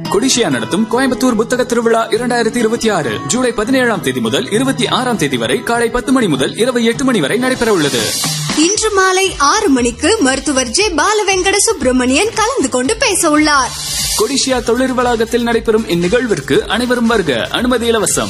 கொடிஷியா நடத்தும் கோயம்புத்தூர் புத்தக திருவிழா இரண்டாயிரத்தி இருபத்தி ஆறு ஜூலை பதினேழாம் தேதி முதல் இருபத்தி ஆறாம் தேதி வரை காலை பத்து மணி முதல் இரவு எட்டு மணி வரை நடைபெற உள்ளது இன்று மாலை ஆறு மணிக்கு மருத்துவர் ஜே பாலவெங்கட சுப்பிரமணியன் கலந்து கொண்டு பேச உள்ளார் கொடிஷியா தொழில் வளாகத்தில் நடைபெறும் இந்நிகழ்விற்கு அனைவரும் வருக அனுமதி இலவசம்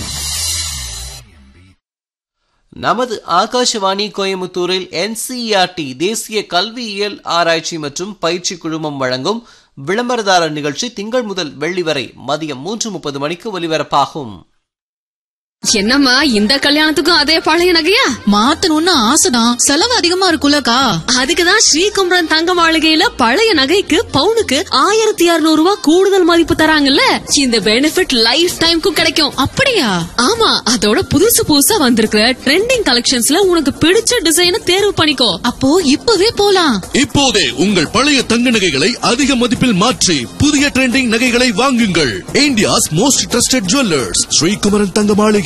நமது ஆகாஷவாணி கோயமுத்தூரில் என்சிஇஆர்டி தேசிய கல்வியியல் ஆராய்ச்சி மற்றும் பயிற்சி குழுமம் வழங்கும் விளம்பரதாரர் நிகழ்ச்சி திங்கள் முதல் வெள்ளி வரை மதியம் மூன்று முப்பது மணிக்கு ஒலிபரப்பாகும் என்னம்மா இந்த கல்யாணத்துக்கும் அதே பழைய நகையா மாத்தணும்னு ஆசைதான் செலவு அதிகமா இருக்குல்லக்கா அதுக்குதான் ஸ்ரீகுமரன் தங்க மாளிகையில பழைய நகைக்கு பவுனுக்கு ஆயிரத்தி இருநூறு ரூபாய் கூடுதல் மதிப்பு தராங்கல்ல இந்த பெனிஃபிட் லைஃப் டைம்க்கும் கிடைக்கும் அப்படியா ஆமா அதோட புதுசு புதுசா வந்திருக்கிற ட்ரெண்டிங் கலெக்ஷன்ஸ்ல உனக்கு பிடிச்ச டிசைனை தேர்வு பண்ணிக்கோ அப்போ இப்பவே போலாம் இப்போதே உங்கள் பழைய தங்க நகைகளை அதிக மதிப்பில் மாற்றி புதிய ட்ரெண்டிங் நகைகளை வாங்குங்கள் India's most trusted jewellers Srikumaran Thanga Maligai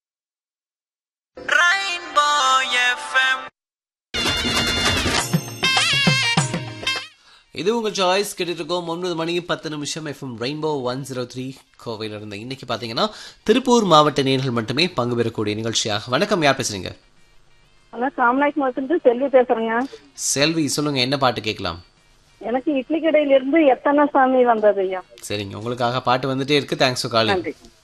இது உங்கள் சாய்ஸ் கேட்டுருக்கோம் ஒன்பது மணி பத்து நிமிஷம் FM rainbow one zero three கோவையில் இருந்த இன்னைக்கு பார்த்தீங்கன்னா திருப்பூர் மாவட்ட நேர்கள் மட்டுமே பங்கு பெறக்கூடிய நிகழ்ச்சியாக வணக்கம் யார் பேசுறீங்க ஹலோ காமநாயக் மாவட்டத்து செல்வி பேசுறேங்க செல்வி சொல்லுங்க என்ன பாட்டு கேட்கலாம் எனக்கு இட்லி கடையில இருந்து எத்தனை சாமி வந்தது ஐயா சரிங்க உங்களுக்காக பாட்டு வந்துட்டே இருக்கு தேங்க்ஸ் ஃபார் காலிங் நன்றி